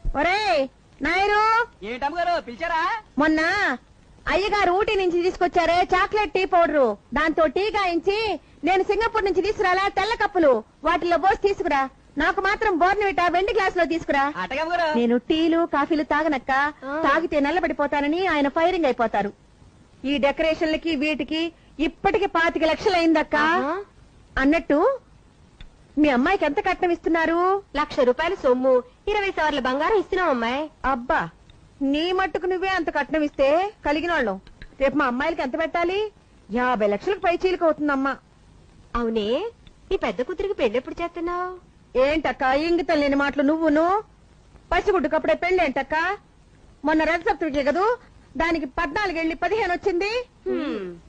ఒరేయ్ నాయరు ఏంటమ్మగారు పిలిచారా మొన్న అయ్యగారు ఊటీ నుంచి తీసుకొచ్చారే చాక్లెట్ టీ పౌడరు దాంతో టీ గాయించి నేను సింగపూర్ నుంచి తీసుకురాలా తెల్ల కప్పులు వాటిలో పోసి తీసుకురా నాకు మాత్రం బోర్నవిటా వెండి గ్లాస్ లో తీసుకురా అటగమ్మగారు నేను టీలు కాఫీలు తాగనక్క తాగితే నల్లబడిపోతానని ఆయన ఫైరింగ్ అయిపోతారు ఈ డెకరేషన్లకి వీటికి ఇప్పటికి పాతిక లక్షలైందక్క అన్నట్టు మీ అమ్మాయికి ఎంత కట్నం ఇస్తున్నారు లక్ష రూపాయల సొమ్ము ఇరవై సార్లు బంగారం ఇస్తున్నాం అమ్మాయి అబ్బా నీ మట్టుకు నువ్వే అంత కట్నం ఇస్తే కలిగిన వాళ్ళం రేపు మా అమ్మాయిలకి ఎంత పెట్టాలి యాభై లక్షలకు పై చీలిక అవుతుందమ్మా అవునే నీ పెద్ద కూతురికి పెళ్లి ఎప్పుడు చేస్తున్నావు ఏంటక్క ఇంగితం లేని మాటలు నువ్వును పసిగుడ్డుకప్పుడే పెళ్ళేంటక్క మొన్న రథ సప్తమికి కదూ దానికి పద్నాలుగెళ్ళి పదిహేను వచ్చింది హ్మ్.